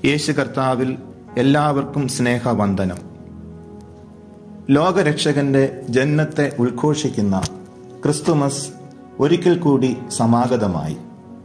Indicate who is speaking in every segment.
Speaker 1: യേശു കർത്താവിൽ എല്ലാവർക്കും സ്നേഹവന്ദനം ലോകരക്ഷകന്റെ ജന്മത്തെ ഉദ്ഘോഷിക്കുന്ന ക്രിസ്തുമസ് ഒരിക്കൽ കൂടി സമാഗതമായി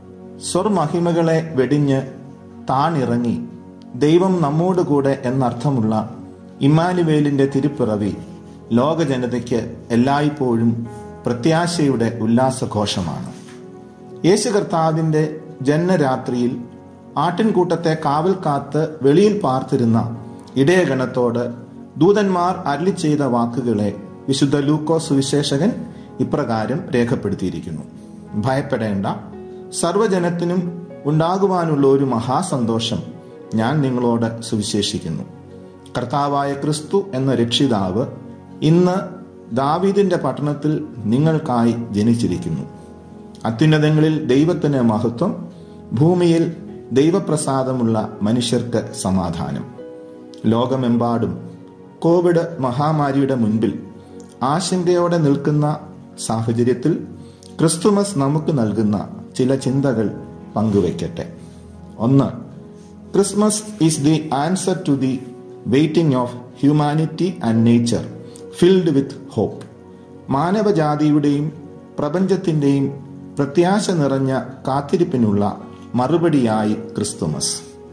Speaker 1: സ്വർമഹിമകളെ വെടിഞ്ഞ് താണിറങ്ങി ദൈവം നമ്മോടുകൂടെ എന്നർത്ഥമുള്ള ഇമ്മാനുവേലിന്റെ തിരുപ്പിറവി ലോക ജനതയ്ക്ക് എല്ലായ്പ്പോഴും പ്രത്യാശയുടെ ഉല്ലാസഘോഷമാണ് യേശു കർത്താവിന്റെ ജന്മരാത്രിയിൽ ആട്ടിൻകൂട്ടത്തെ കാവൽ കാത്ത് വെളിയിൽ പാർത്തിരുന്ന ഇടയഗണത്തോട് ദൂതന്മാർ അരളി ചെയ്ത വാക്കുകളെ വിശുദ്ധ ലൂക്കോ സുവിശേഷകൻ ഇപ്രകാരം രേഖപ്പെടുത്തിയിരിക്കുന്നു ഭയപ്പെടേണ്ട സർവജനത്തിനും ഉണ്ടാകുവാനുള്ള ഒരു മഹാസന്തോഷം ഞാൻ നിങ്ങളോട് സുവിശേഷിക്കുന്നു കർത്താവായ ക്രിസ്തു എന്ന രക്ഷിതാവ് ഇന്ന് ദാവീദിന്റെ പട്ടണത്തിൽ നിങ്ങൾക്കായി ജനിച്ചിരിക്കുന്നു അത്യുന്നതങ്ങളിൽ ദൈവത്തിന് മഹത്വം ഭൂമിയിൽ ദൈവപ്രസാദമുള്ള മനുഷ്യർക്ക് സമാധാനം ലോകമെമ്പാടും കോവിഡ് മഹാമാരിയുടെ മുൻപിൽ ആശങ്കയോടെ നിൽക്കുന്ന സാഹചര്യത്തിൽ ക്രിസ്തുമസ് നമുക്ക് നൽകുന്ന ചില ചിന്തകൾ പങ്കുവയ്ക്കട്ടെ ഒന്ന് Christmas is the answer to the waiting of humanity and nature filled with hope മാനവജാതിയുടെയും പ്രപഞ്ചത്തിന്റെയും പ്രത്യാശ നിറഞ്ഞ കാത്തിരിപ്പിനുള്ള മറുപടിയായി ക്രിസ്തുമസ്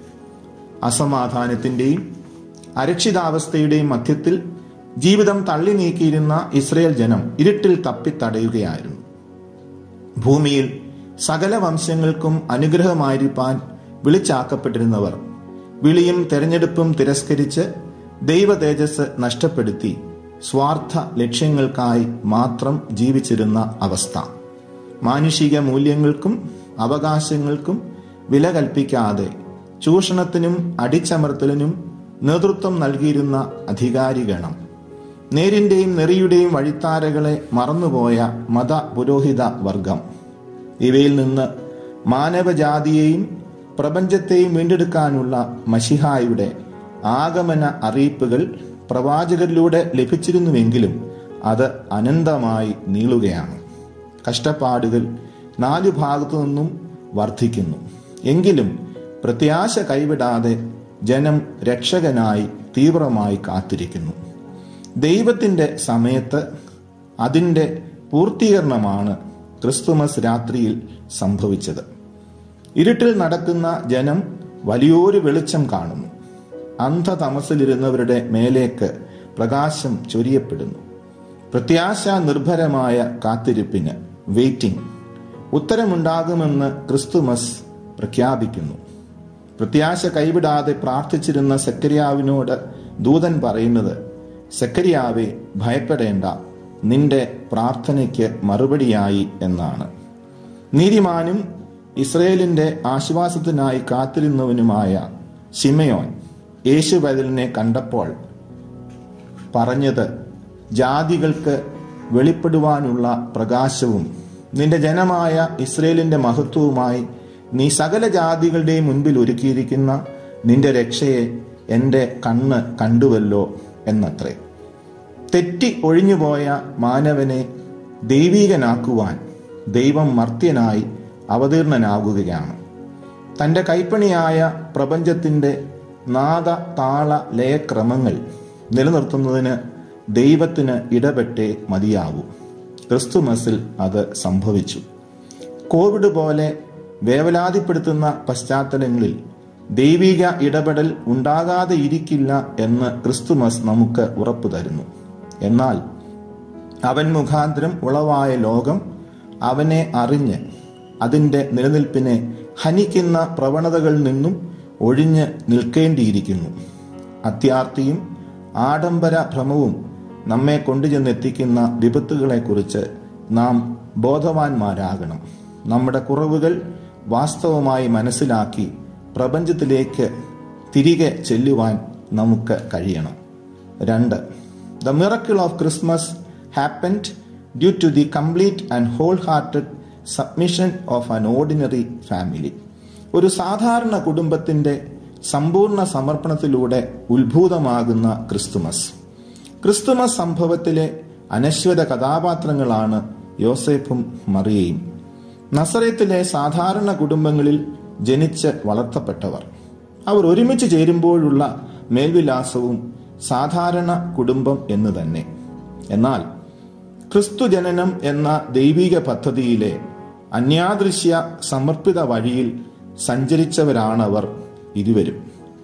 Speaker 1: അസമാധാനത്തിന്റെയും അരക്ഷിതാവസ്ഥയുടെയും മധ്യത്തിൽ ജീവിതം തള്ളി നീക്കിയിരുന്ന ഇസ്രയേൽ ജനം ഇരുട്ടിൽ തപ്പിത്തടയുകയായിരുന്നു ഭൂമിയിൽ സകല വംശങ്ങൾക്കും അനുഗ്രഹമായിരിക്കാൻ വിളിച്ചാക്കപ്പെട്ടിരുന്നവർ വിളിയും തെരഞ്ഞെടുപ്പും തിരസ്കരിച്ച് ദൈവ തേജസ് നഷ്ടപ്പെടുത്തി സ്വാർത്ഥ ലക്ഷ്യങ്ങൾക്കായി മാത്രം ജീവിച്ചിരുന്ന അവസ്ഥ മാനുഷിക മൂല്യങ്ങൾക്കും അവകാശങ്ങൾക്കും വില കൽപ്പിക്കാതെ ചൂഷണത്തിനും അടിച്ചമർത്തലിനും നേതൃത്വം നൽകിയിരുന്ന അധികാരിഗണം നേരിന്റെയും നെറിയുടെയും വഴിത്താരകളെ മറന്നുപോയ മത പുരോഹിത വർഗം ഇവയിൽ നിന്ന് മാനവജാതിയെയും പ്രപഞ്ചത്തെയും വീണ്ടെടുക്കാനുള്ള മഷിഹായുടെ ആഗമന അറിയിപ്പുകൾ പ്രവാചകരിലൂടെ ലഭിച്ചിരുന്നുവെങ്കിലും അത് അനന്തമായി നീളുകയാണ് കഷ്ടപ്പാടുകൾ നാലു ഭാഗത്തു നിന്നും വർദ്ധിക്കുന്നു എങ്കിലും പ്രത്യാശ കൈവിടാതെ ജനം രക്ഷകനായി തീവ്രമായി കാത്തിരിക്കുന്നു ദൈവത്തിന്റെ സമയത്ത് അതിൻ്റെ പൂർത്തീകരണമാണ് ക്രിസ്തുമസ് രാത്രിയിൽ സംഭവിച്ചത് ഇരുട്ടിൽ നടക്കുന്ന ജനം വലിയൊരു വെളിച്ചം കാണുന്നു അന്ധതമസിലിരുന്നവരുടെ മേലേക്ക് പ്രകാശം ചൊരിയപ്പെടുന്നു പ്രത്യാശ നിർഭരമായ കാത്തിരിപ്പിന് വെയിറ്റിംഗ് ഉത്തരമുണ്ടാകുമെന്ന് ക്രിസ്തുമസ് പ്രഖ്യാപിക്കുന്നു പ്രത്യാശ കൈവിടാതെ പ്രാർത്ഥിച്ചിരുന്ന സെക്കരിയാവിനോട് ദൂതൻ പറയുന്നത് സെക്കരിയാവെ ഭയപ്പെടേണ്ട നിന്റെ പ്രാർത്ഥനയ്ക്ക് മറുപടിയായി എന്നാണ് നീതിമാനും ഇസ്രയേലിന്റെ ആശ്വാസത്തിനായി കാത്തിരുന്നവനുമായ ശിമയോൻ യേശു ബദലിനെ കണ്ടപ്പോൾ പറഞ്ഞത് ജാതികൾക്ക് വെളിപ്പെടുവാനുള്ള പ്രകാശവും നിന്റെ ജനമായ ഇസ്രയേലിന്റെ മഹത്വവുമായി നീ സകല ജാതികളുടെയും മുൻപിൽ ഒരുക്കിയിരിക്കുന്ന നിന്റെ രക്ഷയെ എൻ്റെ കണ്ണ് കണ്ടുവല്ലോ എന്നത്രേ തെറ്റി ഒഴിഞ്ഞുപോയ മാനവനെ ദൈവീകനാക്കുവാൻ ദൈവം മർത്യനായി അവതീർണനാകുകയാണ് തൻ്റെ കൈപ്പണിയായ പ്രപഞ്ചത്തിൻ്റെ നാദ താള ലയക്രമങ്ങൾ നിലനിർത്തുന്നതിന് ദൈവത്തിന് ഇടപെട്ടേ മതിയാകൂ ക്രിസ്തുമസിൽ അത് സംഭവിച്ചു കോവിഡ് പോലെ വേവലാതിപ്പെടുത്തുന്ന പശ്ചാത്തലങ്ങളിൽ ദൈവിക ഇടപെടൽ ഉണ്ടാകാതെ ഇരിക്കില്ല എന്ന് ക്രിസ്തുമസ് നമുക്ക് ഉറപ്പു തരുന്നു എന്നാൽ അവൻ മുഖാന്തരം ഉളവായ ലോകം അവനെ അറിഞ്ഞ് അതിൻ്റെ നിലനിൽപ്പിനെ ഹനിക്കുന്ന പ്രവണതകളിൽ നിന്നും ഒഴിഞ്ഞ് നിൽക്കേണ്ടിയിരിക്കുന്നു അത്യാർത്തിയും ആഡംബര ഭ്രമവും നമ്മെ കൊണ്ടുചെന്നെത്തിക്കുന്ന വിപത്തുകളെക്കുറിച്ച് നാം ബോധവാന്മാരാകണം നമ്മുടെ കുറവുകൾ വാസ്തവമായി മനസ്സിലാക്കി പ്രപഞ്ചത്തിലേക്ക് തിരികെ ചെല്ലുവാൻ നമുക്ക് കഴിയണം രണ്ട് the miracle of Christmas happened due to the complete and wholehearted submission of an ordinary family ഒരു സാധാരണ കുടുംബത്തിന്റെ സമ്പൂർണ്ണ സമർപ്പണത്തിലൂടെ ഉത്ഭൂതമാകുന്ന ക്രിസ്തുമസ് ക്രിസ്തുമസ് സംഭവത്തിലെ അനശ്വര കഥാപാത്രങ്ങളാണ് യോസേഫും മറിയയും നസറേത്തിലെ സാധാരണ കുടുംബങ്ങളിൽ ജനിച്ച് വളർത്തപ്പെട്ടവർ അവർ ഒരുമിച്ച് ചേരുമ്പോഴുള്ള മേൽവിലാസവും സാധാരണ കുടുംബം എന്ന് തന്നെ എന്നാൽ ക്രിസ്തു ജനനം എന്ന ദൈവിക പദ്ധതിയിലെ അന്യാദൃശ്യ സമർപ്പിത വഴിയിൽ സഞ്ചരിച്ചവരാണവർ ഇരുവരും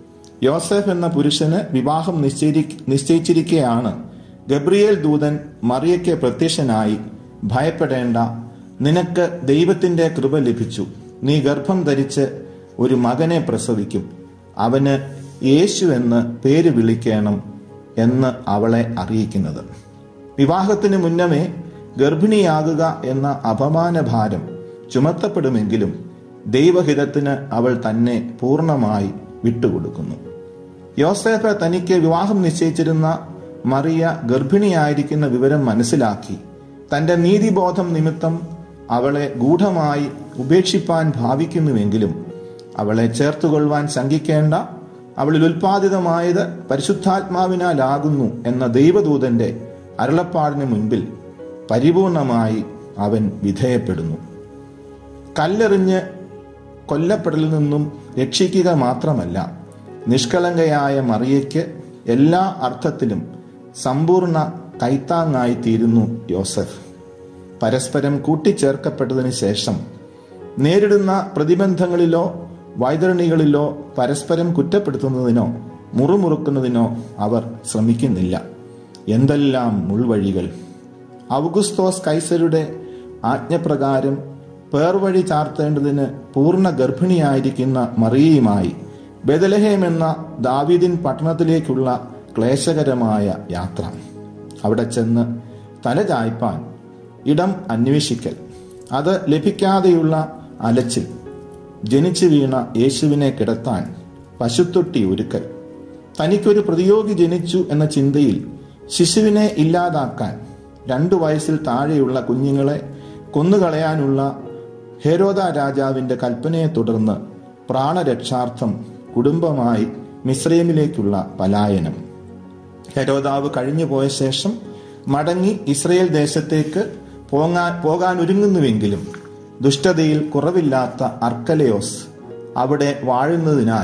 Speaker 1: യോസഫ് എന്ന പുരുഷന് വിവാഹം നിശ്ചയി നിശ്ചയിച്ചിരിക്കെയാണ് ഗബ്രിയേൽ ദൂതൻ മറിയയ്ക്ക് പ്രത്യക്ഷനായി ഭയപ്പെടേണ്ട നിനക്ക് ദൈവത്തിന്റെ കൃപ ലഭിച്ചു നീ ഗർഭം ധരിച്ച് ഒരു മകനെ പ്രസവിക്കും അവന് യേശു എന്ന് പേര് വിളിക്കണം എന്ന് അവളെ അറിയിക്കുന്നത് വിവാഹത്തിന് മുന്നമേ ഗർഭിണിയാകുക എന്ന അപമാനഭാരം ചുമത്തപ്പെടുമെങ്കിലും ദൈവഹിതത്തിന് അവൾ തന്നെ പൂർണ്ണമായി വിട്ടുകൊടുക്കുന്നു യോസേഫ് തനിക്ക് വിവാഹം നിശ്ചയിച്ചിരുന്ന മറിയ ഗർഭിണിയായിരിക്കുന്ന വിവരം മനസ്സിലാക്കി തന്റെ നീതിബോധം നിമിത്തം അവളെ ഗൂഢമായി ഉപേക്ഷിപ്പാൻ ഭാവിക്കുന്നുവെങ്കിലും അവളെ ചേർത്തുകൊള്ളുവാൻ ശങ്കിക്കേണ്ട അവളിൽ ഉൽപാദിതമായത് പരിശുദ്ധാത്മാവിനാലാകുന്നു എന്ന ദൈവദൂതന്റെ അരുളപ്പാടിന് മുൻപിൽ പരിപൂർണമായി അവൻ വിധേയപ്പെടുന്നു കല്ലെറിഞ്ഞ് കൊല്ലപ്പെടലിൽ നിന്നും രക്ഷിക്കുക മാത്രമല്ല നിഷ്കളങ്കയായ മറിയയ്ക്ക് എല്ലാ അർത്ഥത്തിലും സമ്പൂർണ്ണ കൈത്താങ്ങായി തീരുന്നു യോസഫ് പരസ്പരം കൂട്ടിച്ചേർക്കപ്പെട്ടതിന് ശേഷം നേരിടുന്ന പ്രതിബന്ധങ്ങളിലോ വൈതരണികളിലോ പരസ്പരം കുറ്റപ്പെടുത്തുന്നതിനോ മുറുമുറുക്കുന്നതിനോ അവർ ശ്രമിക്കുന്നില്ല എന്തെല്ലാം മുൾവഴികൾ ഔഗുസ്തോസ് കൈസരുടെ ആജ്ഞപ്രകാരം പേർവഴി ചാർത്തേണ്ടതിന് പൂർണ്ണ ഗർഭിണിയായിരിക്കുന്ന മറിയയുമായി ബദലഹേം എന്ന ദാവീദിൻ പട്ടണത്തിലേക്കുള്ള ക്ലേശകരമായ യാത്ര അവിടെ ചെന്ന് തലചായ്പാൻ ഇടം അന്വേഷിക്കൽ അത് ലഭിക്കാതെയുള്ള അലച്ചിൽ ജനിച്ചു വീണ യേശുവിനെ കിടത്താൻ പശുത്തൊട്ടി ഒരുക്കൽ തനിക്കൊരു പ്രതിയോഗി ജനിച്ചു എന്ന ചിന്തയിൽ ശിശുവിനെ ഇല്ലാതാക്കാൻ രണ്ടു വയസ്സിൽ താഴെയുള്ള കുഞ്ഞുങ്ങളെ കൊന്നുകളയാനുള്ള ഹെരോദ രാജാവിന്റെ കൽപ്പനയെ തുടർന്ന് പ്രാണരക്ഷാർത്ഥം കുടുംബമായി മിസ്രൈമിലേക്കുള്ള പലായനം ഹെരോദാവ് കഴിഞ്ഞു പോയ ശേഷം മടങ്ങി ഇസ്രയേൽ ദേശത്തേക്ക് പോകാൻ പോകാൻ ഒരുങ്ങുന്നുവെങ്കിലും ദുഷ്ടതയിൽ കുറവില്ലാത്ത അർക്കലയോസ് അവിടെ വാഴുന്നതിനാൽ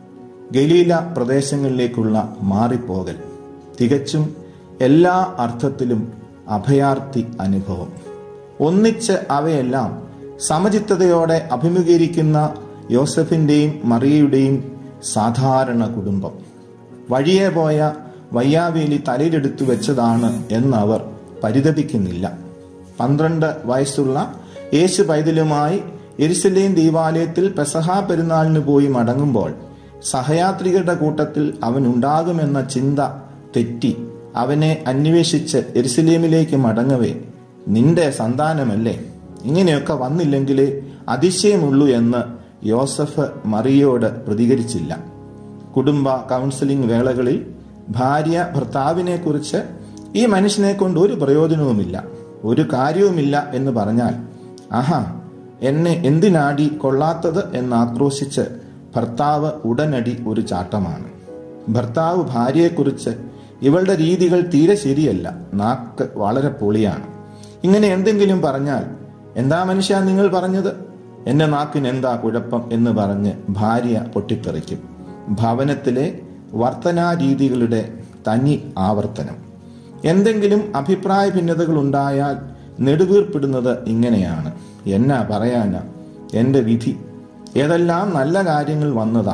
Speaker 1: ഗലീല പ്രദേശങ്ങളിലേക്കുള്ള മാറിപ്പോകൽ തികച്ചും എല്ലാ അർത്ഥത്തിലും അഭയാർത്ഥി അനുഭവം ഒന്നിച്ച് അവയെല്ലാം സമചിത്തതയോടെ അഭിമുഖീകരിക്കുന്ന യോസഫിന്റെയും മറിയയുടെയും സാധാരണ കുടുംബം വഴിയെ പോയ വയ്യാവേലി തലയിലെടുത്തു വെച്ചതാണ് എന്നവർ പരിതപിക്കുന്നില്ല പന്ത്രണ്ട് വയസ്സുള്ള യേശു പൈതലുമായി എരിശലേം ദീപാലയത്തിൽ പെസഹ പെരുന്നാളിന് പോയി മടങ്ങുമ്പോൾ സഹയാത്രികരുടെ കൂട്ടത്തിൽ അവൻ ഉണ്ടാകുമെന്ന ചിന്ത തെറ്റി അവനെ അന്വേഷിച്ച് എരിശലേമിലേക്ക് മടങ്ങവേ നിന്റെ സന്താനമല്ലേ ഇങ്ങനെയൊക്കെ വന്നില്ലെങ്കിലേ അതിശയമുള്ളൂ എന്ന് യോസഫ് മറിയോട് പ്രതികരിച്ചില്ല കുടുംബ കൗൺസിലിംഗ് വേളകളിൽ ഭാര്യ ഭർത്താവിനെ കുറിച്ച് ഈ മനുഷ്യനെ കൊണ്ട് ഒരു പ്രയോജനവുമില്ല ഒരു കാര്യവുമില്ല എന്ന് പറഞ്ഞാൽ ആഹാ എന്നെ എന്തിനാടി കൊള്ളാത്തത് എന്ന് ആക്രോശിച്ച് ഭർത്താവ് ഉടനടി ഒരു ചാട്ടമാണ് ഭർത്താവ് ഭാര്യയെക്കുറിച്ച് ഇവളുടെ രീതികൾ തീരെ ശരിയല്ല നാക്ക് വളരെ പൊളിയാണ് ഇങ്ങനെ എന്തെങ്കിലും പറഞ്ഞാൽ എന്താ മനുഷ്യ നിങ്ങൾ പറഞ്ഞത് എന്റെ നാക്കിന് എന്താ കുഴപ്പം എന്ന് പറഞ്ഞ് ഭാര്യ പൊട്ടിത്തെറിക്കും ഭവനത്തിലെ വർത്തനാ രീതികളുടെ തനി ആവർത്തനം എന്തെങ്കിലും അഭിപ്രായ ഭിന്നതകൾ ഉണ്ടായാൽ നെടുവീർപ്പിടുന്നത് ഇങ്ങനെയാണ് എന്നാ പറയാനാ എന്റെ വിധി ഏതെല്ലാം നല്ല കാര്യങ്ങൾ വന്നതാ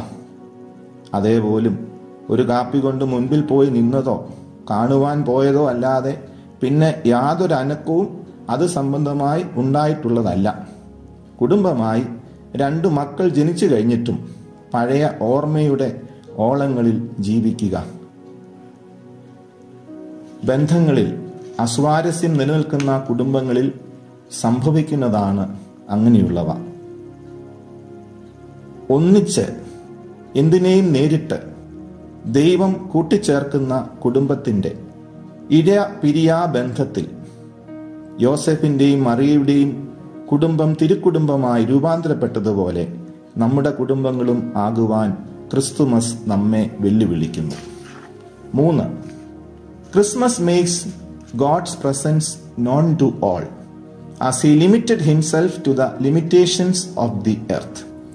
Speaker 1: അതേപോലും ഒരു കാപ്പി കൊണ്ട് മുൻപിൽ പോയി നിന്നതോ കാണുവാൻ പോയതോ അല്ലാതെ പിന്നെ യാതൊരു അനക്കവും അത് സംബന്ധമായി ഉണ്ടായിട്ടുള്ളതല്ല കുടുംബമായി രണ്ടു മക്കൾ ജനിച്ചു കഴിഞ്ഞിട്ടും പഴയ ഓർമ്മയുടെ ഓളങ്ങളിൽ ജീവിക്കുക ബന്ധങ്ങളിൽ അസ്വാരസ്യം നിലനിൽക്കുന്ന കുടുംബങ്ങളിൽ സംഭവിക്കുന്നതാണ് അങ്ങനെയുള്ളവ ഒന്നിച്ച് എന്തിനേയും നേരിട്ട് ദൈവം കൂട്ടിച്ചേർക്കുന്ന കുടുംബത്തിന്റെ ഇര പിരിയാ ബന്ധത്തിൽ യോസഫിന്റെയും മറിയയുടെയും കുടുംബം തിരുക്കുടുംബമായി രൂപാന്തരപ്പെട്ടതുപോലെ നമ്മുടെ കുടുംബങ്ങളും ആകുവാൻ ക്രിസ്തുമസ് നമ്മെ വെല്ലുവിളിക്കുന്നു മൂന്ന് Christmas makes God's presence known to all as he limited himself to the limitations of the earth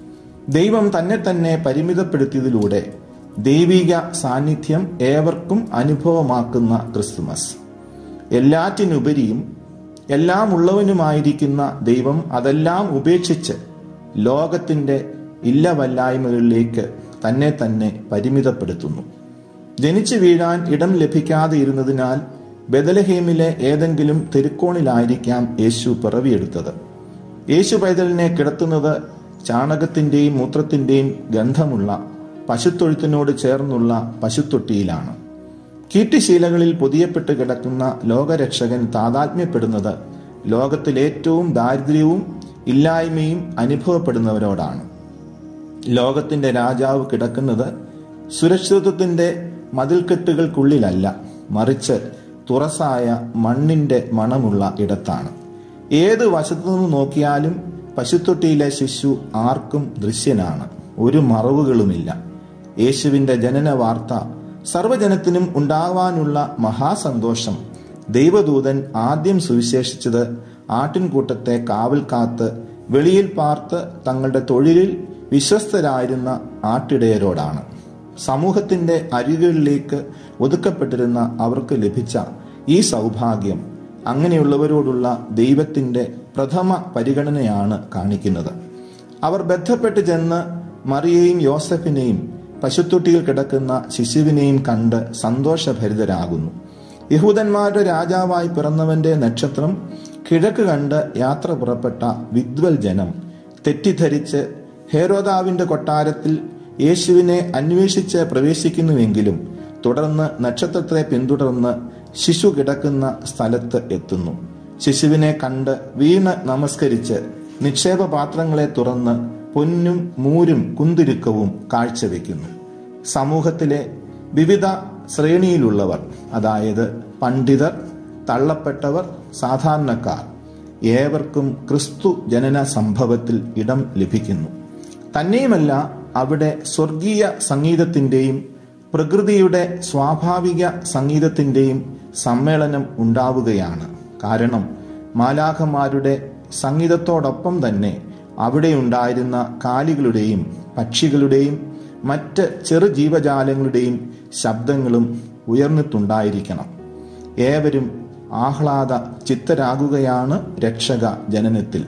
Speaker 1: ദൈവം തന്നെ തന്നെ പരിമിതപ്പെടുത്തിയതിലൂടെ ദൈവിക സാന്നിധ്യം ഏവർക്കും അനുഭവമാക്കുന്ന ക്രിസ്തുമസ് എല്ലാറ്റിനുപരിയും എല്ലാം ഉള്ളവനുമായിരിക്കുന്ന ദൈവം അതെല്ലാം ഉപേക്ഷിച്ച് ലോകത്തിന്റെ ഇല്ലവല്ലായ്മകളിലേക്ക് തന്നെ തന്നെ പരിമിതപ്പെടുത്തുന്നു ജനിച്ചു വീഴാൻ ഇടം ലഭിക്കാതെ ഇരുന്നതിനാൽ ബദലഹേമിലെ ഏതെങ്കിലും തെരുക്കോണിലായിരിക്കാം യേശു പിറവിയെടുത്തത് യേശു പൈതലിനെ കിടത്തുന്നത് ചാണകത്തിന്റെയും മൂത്രത്തിന്റെയും ഗന്ധമുള്ള പശുത്തൊഴുത്തിനോട് ചേർന്നുള്ള പശുത്തൊട്ടിയിലാണ് കീർത്തിശീലകളിൽ പൊതിയപ്പെട്ട് കിടക്കുന്ന ലോകരക്ഷകൻ താതാത്മ്യപ്പെടുന്നത് ലോകത്തിൽ ഏറ്റവും ദാരിദ്ര്യവും ഇല്ലായ്മയും അനുഭവപ്പെടുന്നവരോടാണ് ലോകത്തിന്റെ രാജാവ് കിടക്കുന്നത് സുരക്ഷിതത്വത്തിന്റെ മതിൽക്കെട്ടുകൾക്കുള്ളിലല്ല മറിച്ച് തുറസായ മണ്ണിന്റെ മണമുള്ള ഇടത്താണ് ഏത് വശത്തുനിന്ന് നോക്കിയാലും പശുത്തൊട്ടിയിലെ ശിശു ആർക്കും ദൃശ്യനാണ് ഒരു മറവുകളുമില്ല യേശുവിന്റെ ജനന വാർത്ത സർവജനത്തിനും ഉണ്ടാവാനുള്ള മഹാസന്തോഷം ദൈവദൂതൻ ആദ്യം സുവിശേഷിച്ചത് ആട്ടിൻകൂട്ടത്തെ കാവൽ കാത്ത് വെളിയിൽ പാർത്ത് തങ്ങളുടെ തൊഴിലിൽ വിശ്വസ്തരായിരുന്ന ആട്ടിടയരോടാണ് സമൂഹത്തിന്റെ അരികുകളിലേക്ക് ഒതുക്കപ്പെട്ടിരുന്ന അവർക്ക് ലഭിച്ച ഈ സൗഭാഗ്യം അങ്ങനെയുള്ളവരോടുള്ള ദൈവത്തിന്റെ പ്രഥമ പരിഗണനയാണ് കാണിക്കുന്നത് അവർ ബന്ധപ്പെട്ട് ചെന്ന് മറിയയും യോസഫിനെയും പശുത്തൊട്ടിയിൽ കിടക്കുന്ന ശിശുവിനെയും കണ്ട് സന്തോഷഭരിതരാകുന്നു യഹൂദന്മാരുടെ രാജാവായി പിറന്നവന്റെ നക്ഷത്രം കിഴക്ക് കണ്ട് യാത്ര പുറപ്പെട്ട വിദ്വൽ ജനം തെറ്റിദ്ധരിച്ച് ഹേരോദാവിന്റെ കൊട്ടാരത്തിൽ യേശുവിനെ അന്വേഷിച്ച് പ്രവേശിക്കുന്നുവെങ്കിലും തുടർന്ന് നക്ഷത്രത്തെ പിന്തുടർന്ന് ശിശു കിടക്കുന്ന സ്ഥലത്ത് എത്തുന്നു ശിശുവിനെ കണ്ട് വീണ് നമസ്കരിച്ച് നിക്ഷേപ പാത്രങ്ങളെ തുറന്ന് പൊന്നും മൂരും കുന്തിരുക്കവും കാഴ്ചവെക്കുന്നു സമൂഹത്തിലെ വിവിധ ശ്രേണിയിലുള്ളവർ അതായത് പണ്ഡിതർ തള്ളപ്പെട്ടവർ സാധാരണക്കാർ ഏവർക്കും ക്രിസ്തു ജനന സംഭവത്തിൽ ഇടം ലഭിക്കുന്നു തന്നെയുമല്ല അവിടെ സ്വർഗീയ സംഗീതത്തിന്റെയും പ്രകൃതിയുടെ സ്വാഭാവിക സംഗീതത്തിന്റെയും സമ്മേളനം ഉണ്ടാവുകയാണ് കാരണം മാലാഖമാരുടെ സംഗീതത്തോടൊപ്പം തന്നെ അവിടെയുണ്ടായിരുന്ന കാലികളുടെയും പക്ഷികളുടെയും മറ്റ് ചെറു ജീവജാലങ്ങളുടെയും ശബ്ദങ്ങളും ഉയർന്നിട്ടുണ്ടായിരിക്കണം ഏവരും ആഹ്ലാദ ചിത്തരാകുകയാണ് രക്ഷക ജനനത്തിൽ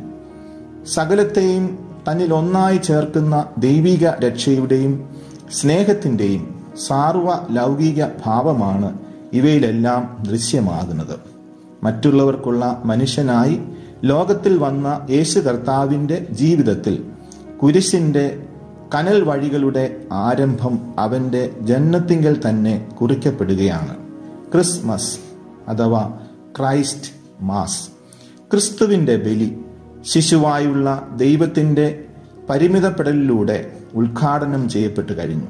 Speaker 1: സകലത്തെയും തന്നിൽ ഒന്നായി ചേർക്കുന്ന ദൈവിക രക്ഷയുടെയും സ്നേഹത്തിന്റെയും സാർവ ലൗകിക ഭാവമാണ് ഇവയിലെല്ലാം ദൃശ്യമാകുന്നത് മറ്റുള്ളവർക്കുള്ള മനുഷ്യനായി ലോകത്തിൽ വന്ന യേശു കർത്താവിന്റെ ജീവിതത്തിൽ കുരിശിന്റെ കനൽ വഴികളുടെ ആരംഭം അവന്റെ ജന്മത്തിങ്കൽ തന്നെ കുറിക്കപ്പെടുകയാണ് ക്രിസ്മസ് അഥവാ ക്രൈസ്റ്റ് മാസ് ക്രിസ്തുവിന്റെ ബലി ശിശുവായുള്ള ദൈവത്തിന്റെ പരിമിതപ്പെടലിലൂടെ ഉദ്ഘാടനം ചെയ്യപ്പെട്ടു കഴിഞ്ഞു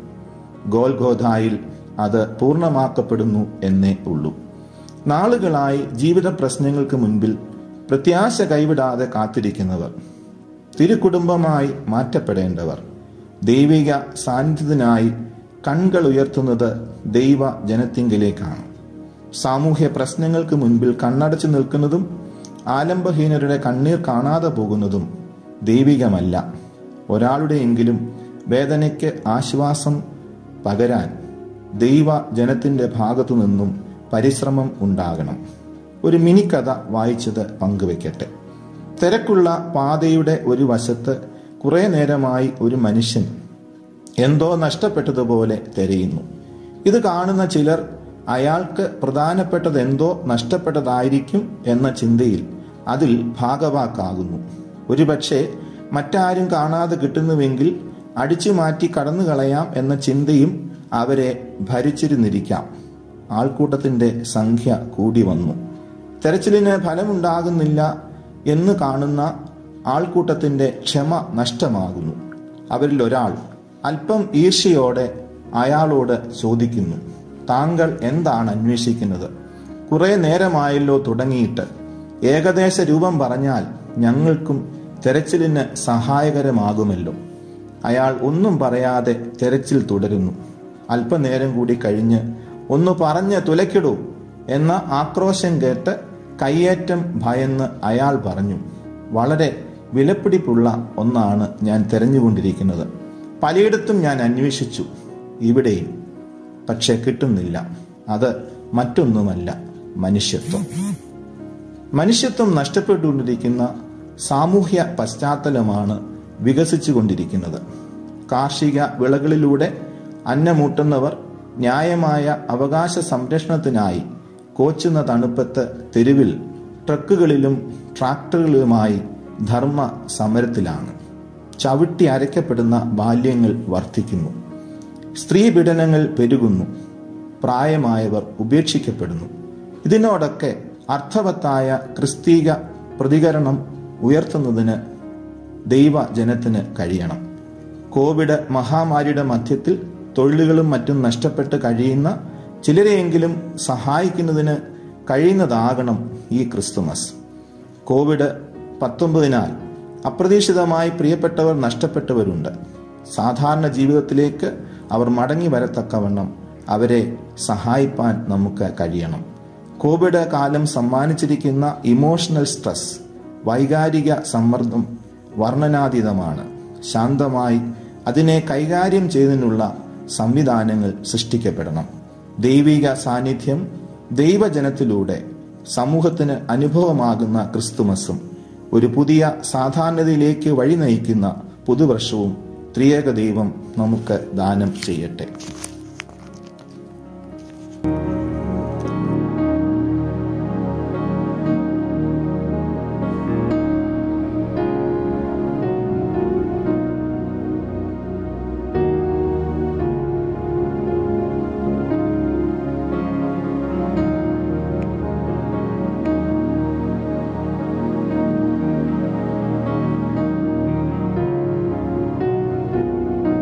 Speaker 1: ഗോൽഗോധായിൽ അത് പൂർണ്ണമാക്കപ്പെടുന്നു എന്നേ ഉള്ളൂ നാളുകളായി ജീവിത പ്രശ്നങ്ങൾക്ക് മുൻപിൽ പ്രത്യാശ കൈവിടാതെ കാത്തിരിക്കുന്നവർ തിരുകുടുംബമായി മാറ്റപ്പെടേണ്ടവർ ദൈവിക സാന്നിധ്യത്തിനായി കൺകൾ ഉയർത്തുന്നത് ദൈവ ജനത്തിങ്കിലേക്കാണ് സാമൂഹ്യ പ്രശ്നങ്ങൾക്ക് മുൻപിൽ കണ്ണടച്ചു നിൽക്കുന്നതും ആലംബഹീനരുടെ കണ്ണീർ കാണാതെ പോകുന്നതും ദൈവികമല്ല ഒരാളുടെയെങ്കിലും വേദനയ്ക്ക് ആശ്വാസം പകരാൻ ദൈവ ജനത്തിന്റെ ഭാഗത്തു നിന്നും പരിശ്രമം ഉണ്ടാകണം ഒരു മിനി കഥ വായിച്ചത് പങ്കുവെക്കട്ടെ തിരക്കുള്ള പാതയുടെ ഒരു വശത്ത് കുറെ നേരമായി ഒരു മനുഷ്യൻ എന്തോ നഷ്ടപ്പെട്ടതുപോലെ തിരയുന്നു ഇത് കാണുന്ന ചിലർ അയാൾക്ക് പ്രധാനപ്പെട്ടത് എന്തോ നഷ്ടപ്പെട്ടതായിരിക്കും എന്ന ചിന്തയിൽ അതിൽ ഭാഗവാക്കാകുന്നു ഒരുപക്ഷെ മറ്റാരും കാണാതെ കിട്ടുന്നുവെങ്കിൽ അടിച്ചു മാറ്റി കടന്നു കളയാം എന്ന ചിന്തയും അവരെ ഭരിച്ചിരുന്നിരിക്കാം ആൾക്കൂട്ടത്തിന്റെ സംഖ്യ കൂടി വന്നു തെരച്ചിലിന് ഫലമുണ്ടാകുന്നില്ല എന്ന് കാണുന്ന ആൾക്കൂട്ടത്തിന്റെ ക്ഷമ നഷ്ടമാകുന്നു അവരിൽ ഒരാൾ അല്പം ഈർഷ്യയോടെ അയാളോട് ചോദിക്കുന്നു താങ്കൾ എന്താണ് അന്വേഷിക്കുന്നത് കുറെ നേരമായല്ലോ തുടങ്ങിയിട്ട് ഏകദേശ രൂപം പറഞ്ഞാൽ ഞങ്ങൾക്കും തെരച്ചിലിന് സഹായകരമാകുമല്ലോ അയാൾ ഒന്നും പറയാതെ തെരച്ചിൽ തുടരുന്നു അല്പനേരം കൂടി കഴിഞ്ഞ് ഒന്ന് പറഞ്ഞ് തുലക്കിടൂ എന്ന ആക്രോശം കേട്ട് കയ്യേറ്റം ഭയന്ന് അയാൾ പറഞ്ഞു വളരെ വിലപിടിപ്പുള്ള ഒന്നാണ് ഞാൻ തിരഞ്ഞുകൊണ്ടിരിക്കുന്നത് പലയിടത്തും ഞാൻ അന്വേഷിച്ചു ഇവിടെയും പക്ഷെ കിട്ടുന്നില്ല അത് മറ്റൊന്നുമല്ല മനുഷ്യത്വം മനുഷ്യത്വം നഷ്ടപ്പെട്ടുകൊണ്ടിരിക്കുന്ന സാമൂഹ്യ പശ്ചാത്തലമാണ് വികസിച്ചുകൊണ്ടിരിക്കുന്നത് കാർഷിക വിളകളിലൂടെ അന്നമൂട്ടുന്നവർ ന്യായമായ അവകാശ സംരക്ഷണത്തിനായി കോച്ചുന്ന തണുപ്പത്ത് തെരുവിൽ ട്രക്കുകളിലും ട്രാക്ടറുകളിലുമായി ധർമ്മ സമരത്തിലാണ് ചവിട്ടി അരയ്ക്കപ്പെടുന്ന ബാല്യങ്ങൾ വർദ്ധിക്കുന്നു സ്ത്രീ പീഡനങ്ങൾ പെരുകുന്നു പ്രായമായവർ ഉപേക്ഷിക്കപ്പെടുന്നു ഇതിനോടൊക്കെ അർത്ഥവത്തായ ക്രിസ്തീക പ്രതികരണം ഉയർത്തുന്നതിന് ദൈവജനത്തിന് കഴിയണം കോവിഡ് മഹാമാരിയുടെ മധ്യത്തിൽ തൊഴിലുകളും മറ്റും നഷ്ടപ്പെട്ട് കഴിയുന്ന ചിലരെയെങ്കിലും സഹായിക്കുന്നതിന് കഴിയുന്നതാകണം ഈ ക്രിസ്തുമസ് കോവിഡ് പത്തൊമ്പതിനാൽ അപ്രതീക്ഷിതമായി പ്രിയപ്പെട്ടവർ നഷ്ടപ്പെട്ടവരുണ്ട് സാധാരണ ജീവിതത്തിലേക്ക് അവർ മടങ്ങി വരത്തക്കവണ്ണം അവരെ സഹായിപ്പാൻ നമുക്ക് കഴിയണം കോവിഡ് കാലം സമ്മാനിച്ചിരിക്കുന്ന ഇമോഷണൽ സ്ട്രെസ് വൈകാരിക സമ്മർദ്ദം വർണ്ണനാതീതമാണ് ശാന്തമായി അതിനെ കൈകാര്യം ചെയ്തതിനുള്ള സംവിധാനങ്ങൾ സൃഷ്ടിക്കപ്പെടണം ദൈവിക സാന്നിധ്യം ദൈവജനത്തിലൂടെ സമൂഹത്തിന് അനുഭവമാകുന്ന ക്രിസ്തുമസും ഒരു പുതിയ സാധാരണതയിലേക്ക് വഴി നയിക്കുന്ന പുതുവർഷവും ത്രിയേക ദൈവം നമുക്ക് ദാനം ചെയ്യട്ടെ